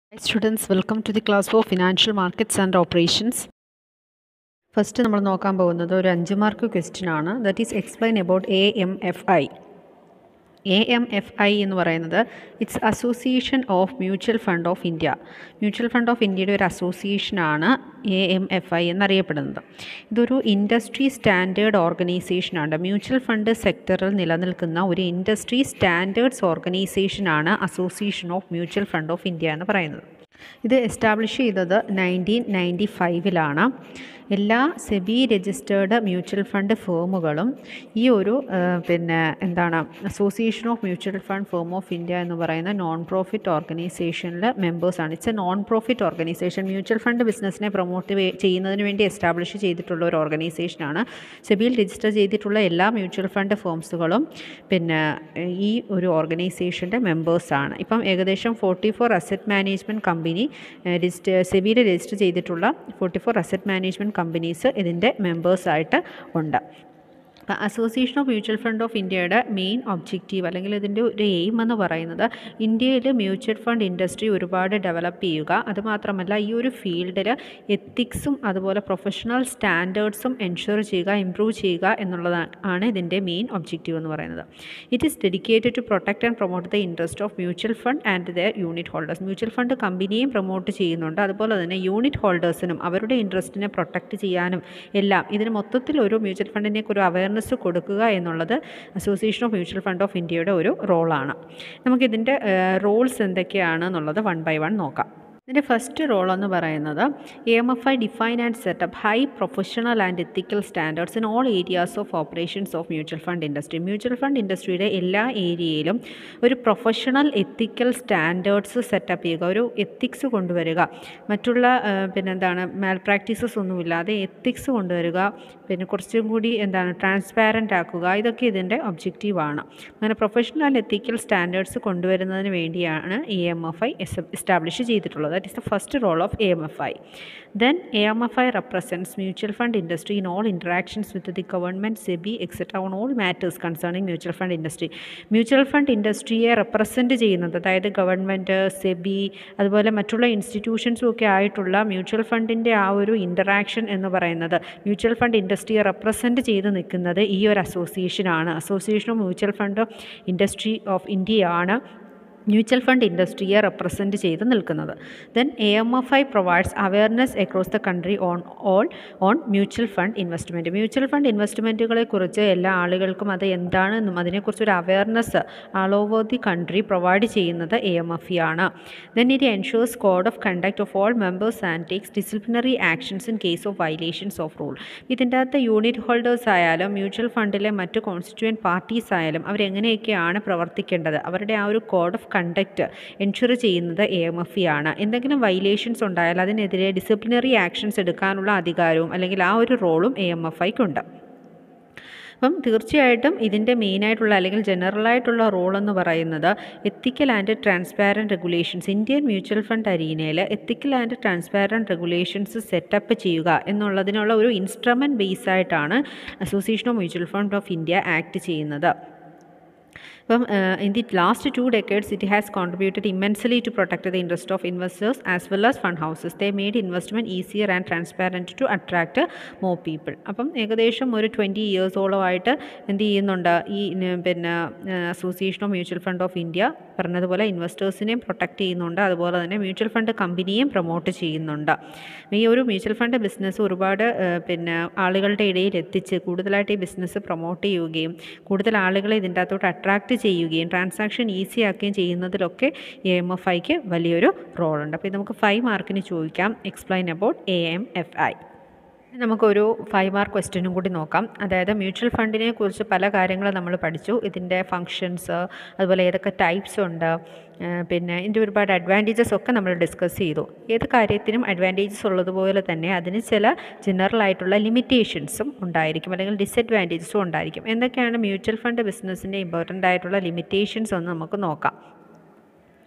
Hi students, welcome to the class for Financial Markets and Operations. First നമ്മൾ നോക്കാൻ പോകുന്നത് ഒരു അഞ്ച് മാർക്ക് ക്വസ്റ്റ്യൻ ആണ് that is explain about A M F I A M F I എന്ന് പറയുന്നത് it's association of mutual fund of India mutual fund of ഇന്ത്യയുടെ ഒരു അസോസിയേഷനാണ് എ എം എഫ് ഐ എന്നറിയപ്പെടുന്നത് ഇതൊരു ഇൻഡസ്ട്രി സ്റ്റാൻഡേർഡ് ഓർഗനൈസേഷനാണ് മ്യൂച്വൽ ഫണ്ട് സെക്ടറിൽ നിലനിൽക്കുന്ന ഒരു ഇൻഡസ്ട്രി സ്റ്റാൻഡേർഡ്സ് ഓർഗനൈസേഷനാണ് association of mutual fund of India എന്ന് പറയുന്നത് ഇത് എസ്റ്റാബ്ലിഷ് ചെയ്തത് നയൻറ്റീൻ നയൻറ്റി ഫൈവിലാണ് എല്ലാ സെബി രജിസ്റ്റേർഡ് മ്യൂച്വൽ ഫണ്ട് ഫേമുകളും ഈ ഒരു ആ, പിന്നെ എന്താണ് association of mutual fund firm of India എന്ന് പറയുന്ന നോൺ പ്രോഫിറ്റ് ഓർഗനൈസേഷനിൽ മെമ്പേഴ്സാണ് it's a non profit organisation mutual fund ബിസിനസ്സിനെ പ്രൊമോട്ട് ചെയ്യുന്നതിന് വേണ്ടി എസ്റ്റാബ്ലിഷ് ചെയ്തിട്ടുള്ള ഒരു ഓർഗനൈസേഷനാണ് സെബിയിൽ രജിസ്റ്റർ ചെയ്തിട്ടുള്ള എല്ലാ മ്യൂച്വൽ ഫണ്ട് ഫേംസുകളും പിന്നെ ഈ ഒരു ഓർഗനൈസേഷൻ്റെ മെമ്പേഴ്സാണ് ഇപ്പം ഏകദേശം forty four asset management company register സെബിയിൽ രജിസ്റ്റർ ചെയ്തിട്ടുള്ള forty four asset management companies ഇതിൻ്റെ മെമ്പേഴ്സായിട്ട് ഉണ്ട് അപ്പോൾ association of mutual fund of ഇന്ത്യയുടെ മെയിൻ ഒബ്ജക്റ്റീവ് അല്ലെങ്കിൽ ഇതിൻ്റെ ഒരു എയിം എന്ന് പറയുന്നത് ഇന്ത്യയിൽ മ്യൂച്വൽ ഫണ്ട് ഇൻഡസ്ട്രി ഒരുപാട് ഡെവലപ്പ് ചെയ്യുക അതുമാത്രമല്ല ഈ ഒരു ഫീൽഡിൽ എത്തിക്സും അതുപോലെ പ്രൊഫഷണൽ സ്റ്റാൻഡേർഡ്സും എൻഷുർ ചെയ്യുക ഇംപ്രൂവ് ചെയ്യുക എന്നുള്ളതാണ് ആണ് ഇതിൻ്റെ മെയിൻ ഒബ്ജക്റ്റീവ് എന്ന് പറയുന്നത് it is dedicated to protect and promote the interest of mutual fund and the unit holders mutual fund കമ്പനിയെയും പ്രൊമോട്ട് ചെയ്യുന്നുണ്ട് അതുപോലെ തന്നെ യൂണിറ്റ് ഹോൾഡേഴ്സിനും അവരുടെ ഇൻട്രസ്റ്റിനെ പ്രൊട്ടക്റ്റ് ചെയ്യാനും എല്ലാം ഇതിന് മൊത്തത്തിൽ ഒരു മ്യൂച്വൽ ഫണ്ടിനേക്ക് ഒരു അവയർനെസ് കൊടുക്കുക എന്നുള്ളത് association of mutual fund of ഇന്ത്യയുടെ ഒരു റോളാണ് നമുക്കിതിൻ്റെ റോൾസ് എന്തൊക്കെയാണെന്നുള്ളത് വൺ ബൈ വൺ നോക്കാം ഇതിൻ്റെ ഫസ്റ്റ് റോൾ എന്ന് പറയുന്നത് A M F I define and set up high professional and ethical standards in all areas of operations of mutual fund industry mutual fund ഇൻഡസ്ട്രിയുടെ എല്ലാ ഏരിയയിലും ഒരു പ്രൊഫഷണൽ എത്തിക്കൽ സ്റ്റാൻഡേർഡ്സ് സെറ്റപ്പ് ചെയ്യുക ഒരു എത്തിക്സ് കൊണ്ടുവരിക മറ്റുള്ള ആ, പിന്നെന്താണ് മാൽ പ്രാക്ടീസസ് ഒന്നുമില്ലാതെ എത്തിക്സ് കൊണ്ടുവരിക പിന്നെ കുറച്ചും കൂടി എന്താണ് ട്രാൻസ്പാരൻ്റ് ആക്കുക ഇതൊക്കെ ഇതിൻ്റെ ഒബ്ജക്റ്റീവാണ് അങ്ങനെ പ്രൊഫഷണൽ എത്തിക്കൽ സ്റ്റാൻഡേർഡ്സ് കൊണ്ടുവരുന്നതിന് വേണ്ടിയാണ് I M F I establish ചെയ്തിട്ടുള്ളത് that is the first role of A M F I then A M F I represents mutual fund industry in all interactions with the government SEBI etcetera on all matters concerning mutual fund industry mutual fund ഇൻഡസ്ട്രിയെ represent ചെയ്യുന്നത് അതായത് government SEBI അതുപോലെ മറ്റുള്ള ഇൻസ്റ്റിറ്റ്യൂഷൻസും ഒക്കെ ആയിട്ടുള്ള mutual ഫണ്ടിൻ്റെ ആ ഒരു interaction എന്ന് പറയുന്നത് മ്യൂച്വൽ ഫണ്ട് ഇൻഡസ്ട്രിയെ റെപ്രസെൻറ്റ് ചെയ്ത് നിൽക്കുന്നത് ഈ ഒരു അസോസിയേഷനാണ് association of mutual fund industry of ഇന്ത്യയാണ് മ്യൂച്വൽ ഫണ്ട് ഇൻഡസ്ട്രിയെ റെപ്രസെൻറ്റ് ചെയ്ത് നിൽക്കുന്നത് then A M F I provides awareness across the country on all on mutual fund investment mutual fund ഇൻവെസ്റ്റ്മെൻറ്റുകളെ കുറിച്ച് എല്ലാ ആളുകൾക്കും അത് എന്താണെന്നും അതിനെക്കുറിച്ചൊരു awareness all over the country provide ചെയ്യുന്നത് എ എം എഫ് ഇ ആണ് then it ensures code of conduct of all members and takes disciplinary actions in case of violations of rule ഇതിൻ്റെ അകത്ത് യൂണിറ്റ് ഹോൾഡേഴ്സ് ആയാലും mutual ഫണ്ടിലെ മറ്റ് constituent parties ആയാലും അവരെങ്ങനെയൊക്കെയാണ് പ്രവർത്തിക്കേണ്ടത് അവരുടെ ആ ഒരു കോഡ് ഓഫ് കണ്ടക്റ്റ് എൻഷുർ ചെയ്യുന്നത് എ എം എഫ് ഇ ആണ് എന്തെങ്കിലും വൈലേഷൻസ് ഉണ്ടായാൽ അതിനെതിരെ ഡിസിപ്ലിനറി ആക്ഷൻസ് എടുക്കാനുള്ള അധികാരവും അല്ലെങ്കിൽ ആ ഒരു റോളും എ എം എഫ് ഐക്കുണ്ട് അപ്പം തീർച്ചയായിട്ടും ഇതിൻ്റെ മെയിനായിട്ടുള്ള അല്ലെങ്കിൽ ജനറലായിട്ടുള്ള റോൾ എന്ന് പറയുന്നത് ethical and transparent regulations Indian mutual fund അരീനയിൽ ethical and transparent regulations setup ചെയ്യുക എന്നുള്ളതിനുള്ള ഒരു ഇൻസ്ട്രുമെൻറ്റ് ബേസായിട്ടാണ് association of mutual fund of India act ചെയ്യുന്നത് അപ്പം in the last two decades it has contributed immensely to protect the interest of investors as well as fund houses they made investment easier and transparent to attract more people അപ്പം ഏകദേശം ഒരു twenty ഇയേഴ്സോളമായിട്ട് എന്ത് ചെയ്യുന്നുണ്ട് ഈ ന- പിന്നെ association of mutual fund of India പറഞ്ഞതുപോലെ ഇൻവെസ്റ്റേഴ്സിനെയും പ്രൊട്ടക്റ്റ് ചെയ്യുന്നുണ്ട് അതുപോലെ തന്നെ മ്യൂച്വൽ ഫണ്ട് കമ്പനിയെയും പ്രൊമോട്ട് ചെയ്യുന്നുണ്ട് ഈ ഒരു മ്യൂച്വൽ ഫണ്ട് ബിസിനസ് ഒരുപാട് ഏഹ്, പിന്നെ ആളുകളുടെ ഇടയിൽ എത്തിച്ച് കൂടുതലായിട്ട് ഈ ബിസിനസ് പ്രൊമോട്ട് ചെയ്യുകയും കൂടുതൽ ആളുകളെ ഇതിൻ്റെ അകത്തോട്ട് അട്രാക്റ്റ് ചെയ്യുകയും ട്രാൻസാക്ഷൻ ഈസി ആക്കുകയും ചെയ്യുന്നതിലൊക്കെ എ എം എഫ് ഐക്ക് വലിയൊരു റോളുണ്ട് അപ്പോൾ ഇത് നമുക്ക് ഫൈവ് മാർക്കിന് ചോദിക്കാം explain about A M F I നമുക്കൊരു ഫൈവ് മാർക്ക് ക്വസ്റ്റ്യനും കൂടി നോക്കാം അതായത് മ്യൂച്വൽ ഫണ്ടിനെ കുറിച്ച് പല കാര്യങ്ങളും നമ്മൾ പഠിച്ചു ഇതിൻ്റെ ഫങ്ഷൻസ് അതുപോലെ ഏതൊക്കെ ടൈപ്സ് ഉണ്ട് ഏഹ് പിന്നെ ഇതിൻ്റെ ഒരുപാട് അഡ്വാൻറ്റേജസ് ഒക്കെ നമ്മൾ ഡിസ്കസ് ചെയ്തു ഏത് കാര്യത്തിനും അഡ്വാൻറ്റേജസ് ഉള്ളതുപോലെ തന്നെ അതിന് ചില ജനറൽ ആയിട്ടുള്ള ലിമിറ്റേഷൻസും ഉണ്ടായിരിക്കും അല്ലെങ്കിൽ ഡിസഡ്വാൻറ്റേജസും ഉണ്ടായിരിക്കും എന്തൊക്കെയാണ് മ്യൂച്വൽ ഫണ്ട് ബിസിനസ്സിൻ്റെ ഇമ്പോർട്ടൻ്റ് ആയിട്ടുള്ള ലിമിറ്റേഷൻസ് ഒന്ന് നമുക്ക് നോക്കാം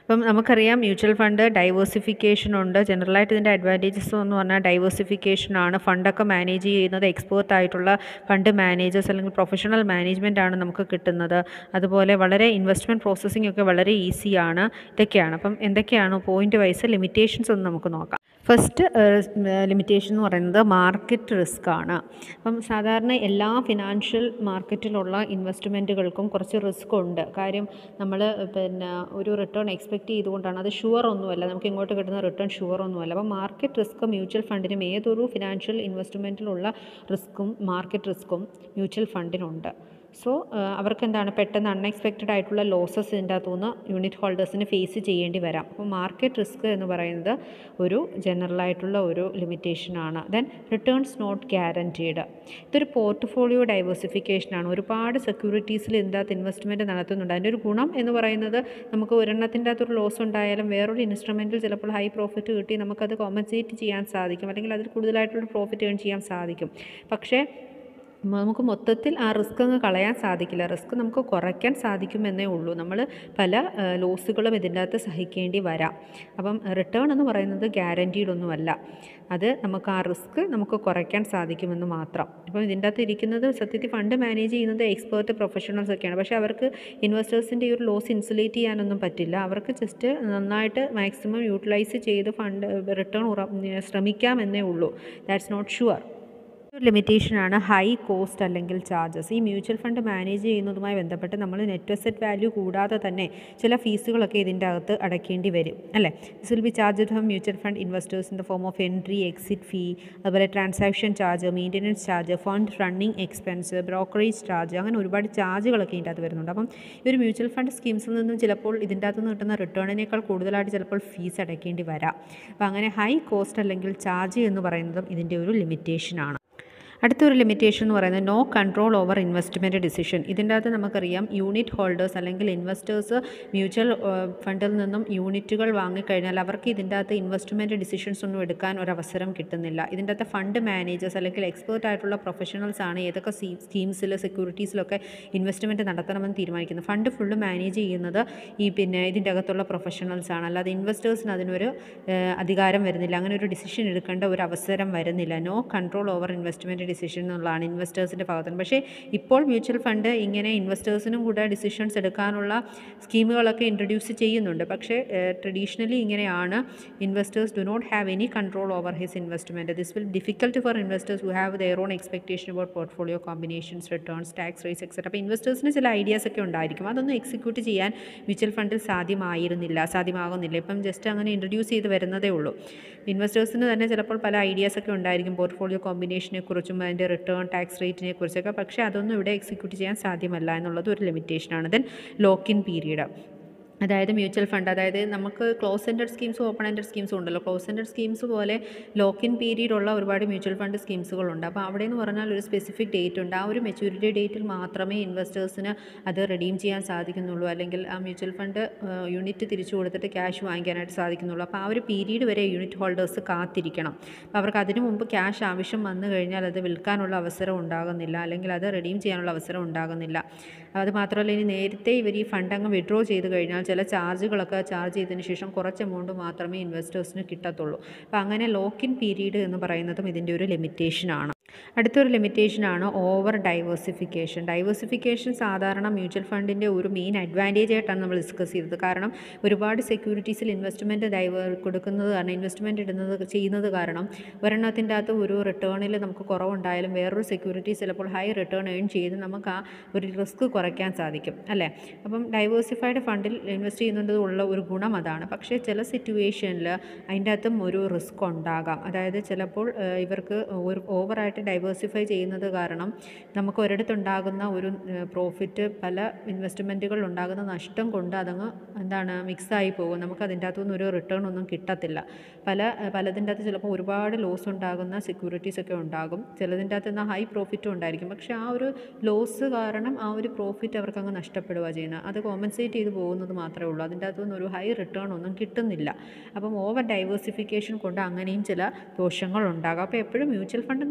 അപ്പം നമുക്കറിയാം മ്യൂച്വൽ ഫണ്ട് ഡൈവേഴ്സിഫിക്കേഷൻ ഉണ്ട് ജനറലായിട്ട് ഇതിൻ്റെ അഡ്വാൻറ്റേജസ് എന്ന് പറഞ്ഞാൽ ഡൈവേഴ്സിഫിക്കേഷൻ ആണ് ഫണ്ടൊക്കെ മാനേജ് ചെയ്യുന്നത് എക്സ്പേർട്ട് ആയിട്ടുള്ള ഫണ്ട് മാനേജേഴ്സ് അല്ലെങ്കിൽ പ്രൊഫഷണൽ മാനേജ്മെൻ്റ് ആണ് നമുക്ക് കിട്ടുന്നത് അതുപോലെ വളരെ ഇൻവെസ്റ്റ്മെൻറ്റ് പ്രോസസ്സിംഗ് ഒക്കെ വളരെ ഈസിയാണ് ഇതൊക്കെയാണ് അപ്പം എന്തൊക്കെയാണ് പോയിൻ്റ് വൈസ് ലിമിറ്റേഷൻസ് ഒന്ന് നമുക്ക് നോക്കാം ഫസ്റ്റ് ലിമിറ്റേഷൻ എന്ന് പറയുന്നത് മാർക്കറ്റ് റിസ്ക് ആണ് അപ്പം സാധാരണ എല്ലാ ഫിനാൻഷ്യൽ മാർക്കറ്റിലുള്ള ഇൻവെസ്റ്റ്മെൻറ്റുകൾക്കും കുറച്ച് റിസ്ക് ഉണ്ട് കാര്യം നമ്മൾ പിന്നെ ഒരു റിട്ടേൺ എക്സ്പെക്റ്റ് ചെയ്തുകൊണ്ടാണ് അത് ഷുവർ ഒന്നുമല്ല നമുക്ക് ഇങ്ങോട്ട് കിട്ടുന്ന റിട്ടേൺ ഷുവർ ഒന്നുമല്ല അപ്പം മാർക്കറ്റ് റിസ്ക് മ്യൂച്വൽ ഫണ്ടിനും ഏതൊരു ഫിനാൻഷ്യൽ ഇൻവെസ്റ്റ്മെൻറ്റിലുള്ള റിസ്ക്കും മാർക്കറ്റ് റിസ്ക്കും മ്യൂച്വൽ ഫണ്ടിനുണ്ട് സോ അവർക്ക് എന്താണ് പെട്ടെന്ന് അൺഎക്സ്പെക്റ്റഡ് ആയിട്ടുള്ള ലോസസ് ഇതിൻ്റെ അകത്തുനിന്ന് യൂണിറ്റ് ഹോൾഡേഴ്സിന് ഫേസ് ചെയ്യേണ്ടി വരാം അപ്പോൾ മാർക്കറ്റ് റിസ്ക് എന്ന് പറയുന്നത് ഒരു ജനറലായിട്ടുള്ള ഒരു ലിമിറ്റേഷനാണ് ദെൻ റിട്ടേൺസ് നോട്ട് ഗ്യാരൻറ്റീഡ് ഇതൊരു പോർട്ട്ഫോളിയോ ഡൈവേഴ്സിഫിക്കേഷനാണ് ഒരുപാട് സെക്യൂരിറ്റീസിൽ ഇതിൻ്റെ അകത്ത് ഇൻവെസ്റ്റ്മെൻറ്റ് നടത്തുന്നുണ്ട് അതിൻ്റെ ഒരു ഗുണം എന്ന് പറയുന്നത് നമുക്ക് ഒരെണ്ണത്തിൻ്റെ അകത്തൊരു ലോസ് ഉണ്ടായാലും വേറൊരു ഇൻസ്ട്രുമെൻറ്റിൽ ചിലപ്പോൾ ഹൈ പ്രോഫിറ്റ് കിട്ടി നമുക്കത് കോമ്പൻസേറ്റ് ചെയ്യാൻ സാധിക്കും അല്ലെങ്കിൽ അതിൽ കൂടുതലായിട്ടുള്ള പ്രോഫിറ്റ് ഏൺ ചെയ്യാൻ സാധിക്കും പക്ഷേ നമുക്ക് മൊത്തത്തിൽ ആ റിസ്ക് അങ്ങ് കളയാൻ സാധിക്കില്ല റിസ്ക് നമുക്ക് കുറയ്ക്കാൻ സാധിക്കുമെന്നേ ഉള്ളൂ നമ്മൾ പല ലോസുകളും ഇതിൻ്റെ അകത്ത് സഹിക്കേണ്ടി വരാം അപ്പം റിട്ടേൺ എന്ന് പറയുന്നത് ഗ്യാരൻറ്റീഡ് ഒന്നുമല്ല അത് നമുക്ക് ആ റിസ്ക് നമുക്ക് കുറയ്ക്കാൻ സാധിക്കുമെന്ന് മാത്രം ഇപ്പം ഇതിൻ്റെ അകത്ത് ഇരിക്കുന്നത് സത്യത്തിൽ ഫണ്ട് മാനേജ് ചെയ്യുന്നത് എക്സ്പേർട്ട് പ്രൊഫഷണൽസ് ഒക്കെയാണ് പക്ഷേ അവർക്ക് ഇൻവെസ്റ്റേഴ്സിൻ്റെ ഈ ഒരു ലോസ് ഇൻസുലേറ്റ് ചെയ്യാനൊന്നും പറ്റില്ല അവർക്ക് ജസ്റ്റ് നന്നായിട്ട് മാക്സിമം യൂട്ടിലൈസ് ചെയ്ത് ഫണ്ട് റിട്ടേൺ ഉറ ശ്രമിക്കാമെന്നേ ഉള്ളൂ ദാറ്റ്സ് നോട്ട് ഷുവർ ഒരു ലിമിറ്റേഷനാണ് ഹൈ കോസ്റ്റ് അല്ലെങ്കിൽ ചാർജസ് ഈ മ്യൂച്വൽ ഫണ്ട് മാനേജ് ചെയ്യുന്നതുമായി ബന്ധപ്പെട്ട് നമ്മൾ നെറ്റ് അസറ്റ് വാല്യൂ കൂടാതെ തന്നെ ചില ഫീസുകളൊക്കെ ഇതിൻ്റെ അകത്ത് അടയ്ക്കേണ്ടി വരും അല്ലേ this will be charge from mutual fund investors in the form of entry exit fee അതുപോലെ transaction charge maintenance charge fund running expense brokerage charge അങ്ങനെ ഒരുപാട് ചാർജുകളൊക്കെ ഇതിൻ്റെ അകത്ത് വരുന്നുണ്ട് അപ്പം ഈ ഒരു മ്യൂച്വൽ ഫണ്ട് സ്കീംസിൽ നിന്നും ചിലപ്പോൾ ഇതിൻ്റെ അകത്ത് നിന്ന് കിട്ടുന്ന റിട്ടേണിനേക്കാൾ കൂടുതലായിട്ട് ചിലപ്പോൾ ഫീസ് അടയ്ക്കേണ്ടി വരാം അപ്പോൾ അങ്ങനെ ഹൈ കോസ്റ്റ് അല്ലെങ്കിൽ ചാർജ് എന്ന് പറയുന്നതും ഇതിൻ്റെ ഒരു ലിമിറ്റേഷനാണ് അടുത്തൊരു ലിമിറ്റേഷൻ എന്ന് പറയുന്നത് no control over investment decision ഇതിൻ്റെ അകത്ത് നമുക്കറിയാം യൂണിറ്റ് ഹോൾഡേഴ്സ് അല്ലെങ്കിൽ ഇൻവെസ്റ്റേഴ്സ് മ്യൂച്വൽ ഫണ്ടിൽ നിന്നും യൂണിറ്റുകൾ വാങ്ങിക്കഴിഞ്ഞാൽ അവർക്ക് ഇതിൻ്റെ അകത്ത് ഇൻവെസ്റ്റ്മെൻറ്റ് ഡിസിഷൻസ് ഒന്നും എടുക്കാൻ ഒരു അവസരം കിട്ടുന്നില്ല ഇതിൻ്റെ അകത്ത് ഫണ്ട് മാനേജേഴ്സ് അല്ലെങ്കിൽ എക്സ്പേർട്ട് ആയിട്ടുള്ള പ്രൊഫഷണൽസ് ആണ് ഏതൊക്കെ സ്കീംസിൽ സെക്യൂരിറ്റീസിലൊക്കെ ഇൻവെസ്റ്റ്മെൻറ്റ് നടത്തണമെന്ന് തീരുമാനിക്കുന്നത് ഫണ്ട് ഫുള്ള് മാനേജ് ചെയ്യുന്നത് ഈ പിന്നെ ഇതിൻ്റെ അകത്തുള്ള പ്രൊഫഷണൽസ് ആണ് അല്ലാതെ ഇൻവെസ്റ്റേഴ്സിന് അതിനൊരു അധികാരം വരുന്നില്ല അങ്ങനെ ഒരു ഡിസിഷൻ എടുക്കേണ്ട ഒരു അവസരം വരുന്നില്ല no control over investment decision എന്നുള്ളതാണ് ഇൻവെസ്റ്റേഴ്സിൻ്റെ ഭാഗത്തുനിന്ന് പക്ഷേ ഇപ്പോൾ മ്യൂച്വൽ ഫണ്ട് ഇങ്ങനെ ഇൻവെസ്റ്റേഴ്സിനും കൂടെ ഡിസിഷൻസ് എടുക്കാനുള്ള സ്കീമുകളൊക്കെ ഇൻട്രൊഡ്യൂസ് ചെയ്യുന്നുണ്ട് പക്ഷേ ട്രഡീഷണലി ഇങ്ങനെയാണ് investors do not have any control over his investment this will difficult for investors who have their own expectation about portfolio combinations returns tax rates etcetera അപ്പോൾ ഇൻവെസ്റ്റേഴ്സിന് ചില ideas ഒക്കെ ഉണ്ടായിരിക്കും അതൊന്നും എക്സിക്യൂട്ട് ചെയ്യാൻ മ്യൂച്വൽ ഫണ്ടിൽ സാധ്യമായിരുന്നില്ല സാധ്യമാകുന്നില്ല ഇപ്പം ജസ്റ്റ് അങ്ങനെ ഇൻട്രൊഡ്യൂസ് ചെയ്ത് വരുന്നതേ ഉള്ളൂ ഇൻവെസ്റ്റേഴ്സിന് തന്നെ ചിലപ്പോൾ പല ഐഡിയാസ് ഒക്കെ ഉണ്ടായിരിക്കും പോർട്ട്ഫോളിയോ കോമ്പിനേഷനെ കുറിച്ചും അതിൻ്റെ റിട്ടേൺ ടാക്സ് റേറ്റിനെ കുറിച്ചൊക്കെ പക്ഷേ അതൊന്നും ഇവിടെ എക്സിക്യൂട്ട് ചെയ്യാൻ സാധ്യമല്ല എന്നുള്ളത് ഒരു ലിമിറ്റേഷനാണ് ദെൻ ലോക്ക് ഇൻ പീരീഡ് അതായത് മ്യൂച്വൽ ഫണ്ട് അതായത് നമുക്ക് ക്ലോസ് എൻഡഡ് സ്കീംസും ഓപ്പൺ എൻഡഡ് സ്കീംസും ഉണ്ടല്ലോ ക്ലോസ് എൻഡഡ് സ്കീംസ് പോലെ ലോക്ക് ഇൻ പീരീഡ് ഉള്ള ഒരുപാട് മ്യൂച്വൽ ഫണ്ട് സ്കീംസുകളുണ്ട് അപ്പോൾ അവിടെ എന്ന് പറഞ്ഞാൽ ഒരു സ്പെസിഫിക് ഡേറ്റ് ഉണ്ട് ആ ഒരു മെച്യൂരിറ്റി ഡേറ്റിൽ മാത്രമേ ഇൻവെസ്റ്റേഴ്സിന് അത് റെഡീം ചെയ്യാൻ സാധിക്കുന്നുള്ളൂ അല്ലെങ്കിൽ ആ മ്യൂച്വൽ ഫണ്ട് യൂണിറ്റ് തിരിച്ചു കൊടുത്തിട്ട് ക്യാഷ് വാങ്ങിക്കാനായിട്ട് സാധിക്കുന്നുള്ളൂ അപ്പോൾ ആ ഒരു പീരീഡ് വരെ യൂണിറ്റ് ഹോൾഡേഴ്സ് കാത്തിരിക്കണം അപ്പോൾ അവർക്ക് അതിനു മുമ്പ് ക്യാഷ് ആവശ്യം വന്നു കഴിഞ്ഞാൽ അത് വിൽക്കാനുള്ള അവസരം ഉണ്ടാകുന്നില്ല അല്ലെങ്കിൽ അത് റെഡീം ചെയ്യാനുള്ള അവസരം ഉണ്ടാകുന്നില്ല അത് മാത്രമല്ല ഇനി നേരത്തെ ഇവർ ഈ ഫണ്ട് അങ്ങ് വിഡ്രോ ചെയ്ത് കഴിഞ്ഞാൽ ചില ചാർജുകളൊക്കെ ചാർജ് ചെയ്തതിന് ശേഷം കുറച്ച് എമൗണ്ട് മാത്രമേ ഇൻവെസ്റ്റേഴ്സിന് കിട്ടത്തുള്ളൂ അപ്പോൾ അങ്ങനെ ലോക്ക് ഇൻ പീരീഡ് എന്ന് പറയുന്നതും ഇതിൻ്റെ ഒരു ലിമിറ്റേഷനാണ് അടുത്തൊരു ലിമിറ്റേഷനാണ് ഓവർ ഡൈവേഴ്സിഫിക്കേഷൻ ഡൈവേഴ്സിഫിക്കേഷൻ സാധാരണ മ്യൂച്വൽ ഫണ്ടിൻ്റെ ഒരു മെയിൻ അഡ്വാൻറ്റേജ് ആയിട്ടാണ് നമ്മൾ ഡിസ്കസ് ചെയ്തത് കാരണം ഒരുപാട് സെക്യൂരിറ്റീസിൽ ഇൻവെസ്റ്റ്മെൻറ്റ് ഡൈവർ കൊടുക്കുന്നത് കാരണം ഇൻവെസ്റ്റ്മെൻറ്റ് ഇടുന്നത് ചെയ്യുന്നത് കാരണം ഒരെണ്ണത്തിൻ്റെ അകത്ത് ഒരു റിട്ടേണിൽ നമുക്ക് കുറവുണ്ടായാലും വേറൊരു സെക്യൂരിറ്റി ചിലപ്പോൾ ഹൈ റിട്ടേൺ ഏൺ ചെയ്ത് നമുക്ക് ആ ഒരു റിസ്ക് കുറയ്ക്കാൻ സാധിക്കും അല്ലേ അപ്പം ഡൈവേഴ്സിഫൈഡ് ഫണ്ടിൽ ഇൻവെസ്റ്റ് ചെയ്യുന്നത് ഉള്ള ഒരു ഗുണം അതാണ് പക്ഷേ ചില സിറ്റുവേഷനിൽ അതിൻ്റെ അകത്തും ഒരു റിസ്ക് ഉണ്ടാകാം അതായത് ചിലപ്പോൾ ഇവർക്ക് ഒരു ഓവറായിട്ട് ഡൈവേഴ്സിഫൈ ചെയ്യുന്നത് കാരണം നമുക്ക് ഒരിടത്തുണ്ടാകുന്ന ഒരു പ്രോഫിറ്റ് പല ഇൻവെസ്റ്റ്മെൻറ്റുകളിൽ ഉണ്ടാകുന്ന നഷ്ടം കൊണ്ട് അതങ്ങ് എന്താണ് മിക്സായി പോകും നമുക്ക് അതിൻ്റെ അകത്തുനിന്ന് ഒരു റിട്ടേൺ ഒന്നും കിട്ടത്തില്ല പല പലതിൻ്റെ അകത്ത് ചിലപ്പോൾ ഒരുപാട് ലോസ് ഉണ്ടാകുന്ന സെക്യൂരിറ്റീസ് ഒക്കെ ഉണ്ടാകും ചിലതിൻ്റെ അകത്ത് നിന്ന് ഹൈ പ്രോഫിറ്റും ഉണ്ടായിരിക്കും പക്ഷേ ആ ഒരു ലോസ് കാരണം ആ ഒരു പ്രോഫിറ്റ് അവർക്ക് അങ്ങ് നഷ്ടപ്പെടുക ചെയ്യുന്നത് അത് കോമ്പൻസേറ്റ് ചെയ്ത് പോകുന്നത് മാത്രമേ ഉള്ളൂ അതിൻ്റെ അകത്തുനിന്ന് ഒരു ഹൈ റിട്ടേൺ ഒന്നും കിട്ടുന്നില്ല അപ്പം ഓവർ ഡൈവേഴ്സിഫിക്കേഷൻ കൊണ്ട് അങ്ങനെയും ചില ദോഷങ്ങളുണ്ടാകാം അപ്പോൾ എപ്പോഴും മ്യൂച്വൽ ഫണ്ട് എന്ന് പറയുന്ന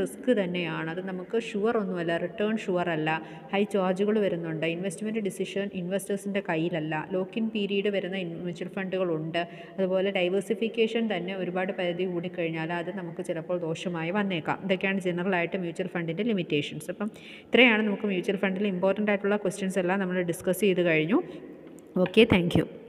റിസ്ക് തന്നെയാണ് അത് നമുക്ക് ഷുവർ ഒന്നുമല്ല റിട്ടേൺ ഷുവർ അല്ല ഹൈ ചാർജുകൾ വരുന്നുണ്ട് ഇൻവെസ്റ്റ്മെൻറ്റ് ഡിസിഷൻ ഇൻവെസ്റ്റേഴ്സിൻ്റെ കയ്യിലല്ല ലോക്ക് ഇൻ പീരീഡ് വരുന്ന മ്യൂച്വൽ ഫണ്ടുകളുണ്ട് അതുപോലെ ഡൈവേഴ്സിഫിക്കേഷൻ തന്നെ ഒരുപാട് പരിധി കൂടിക്കഴിഞ്ഞാൽ അത് നമുക്ക് ചിലപ്പോൾ ദോഷമായി വന്നേക്കാം ഇതൊക്കെയാണ് ജനറലായിട്ട് മ്യൂച്വൽ ഫണ്ടിൻ്റെ ലിമിറ്റേഷൻസ് അപ്പം ഇത്രയാണ് നമുക്ക് മ്യൂച്വൽ ഫണ്ടിൽ ഇമ്പോർട്ടൻ്റ് ആയിട്ടുള്ള ക്വസ്റ്റ്യൻസ് എല്ലാം നമ്മൾ ഡിസ്കസ് ചെയ്ത് കഴിഞ്ഞു ഓക്കെ താങ്ക്